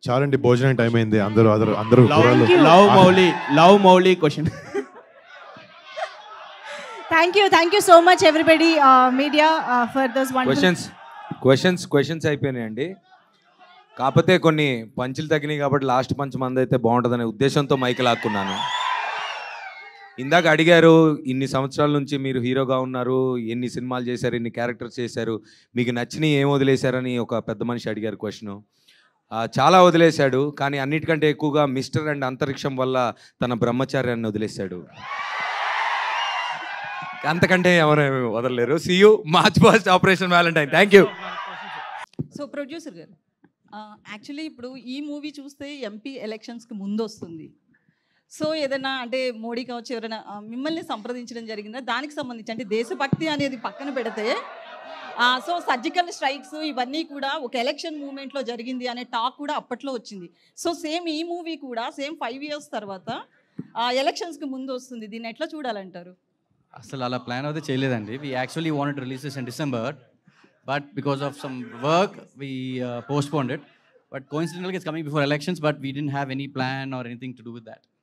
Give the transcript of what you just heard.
చాలండి భోజనం టైం అయింది అందరూ అందరూ అందరూ లవ్ కుర్రాళ్ళు. Love Mouli love Mouli question thank you thank you so much everybody media for this one questions questions questions అయిపోయినాయండి కాకపోతే కొన్ని పంచులు తగ్గినాయి కాబట్టి లాస్ట్ పంచ్ మంది అయితే బాగుంటుందనే ఉద్దేశంతో మైక్ లాక్కున్నాను ఇందాక అడిగారు ఇన్ని సంవత్సరాల నుంచి మీరు హీరోగా ఉన్నారు ఎన్ని సినిమాలు చేశారు ఎన్ని క్యారెక్టర్స్ చేశారు మీకు నచ్చినవి ఏం వదిలేశారని ఒక పెద్ద మనిషి అడిగారు క్వశ్చన్ చాలా వదిలేశాడు కానీ అన్నిటికంటే ఎక్కువగా మిస్టర్ అండ్ అంతరిక్షం వల్ల తన బ్రహ్మచార్యాన్ని వదిలేశాడు అంతకంటే ఎవరు వదలలేరు see you March first Operation Valentine thank you so producer గారు యాక్చువల్లీ ఇప్పుడు ఈ మూవీ చూస్తే ఎంపీ ఎలక్షన్స్కి ముందు వస్తుంది సో ఏదైనా అంటే మోడీ కావచ్చు ఎవరైనా ఆ, మిమ్మల్ని సంప్రదించడం జరిగిందా దానికి సంబంధించి అంటే దేశభక్తి అనేది పక్కన పెడితే ఆ, సో సర్జికల్ స్ట్రైక్స్ ఇవన్నీ కూడా ఒక ఎలక్షన్ మూమెంట్లో జరిగింది అనే టాక్ కూడా అప్పట్లో వచ్చింది సో సేమ్ ఈ మూవీ కూడా సేమ్ ఫైవ్ ఇయర్స్ తర్వాత ఎలక్షన్స్కి ముందు వస్తుంది దీన్ని ఎట్లా చూడాలంటారు అసలు అలా ప్లాన్ అయితే చేయలేదండి we actually wanted release this in December but because of some work we postponed it but కోయిన్సిడెంటల్గా it's coming before elections but we didn't have any plan or anything to do with that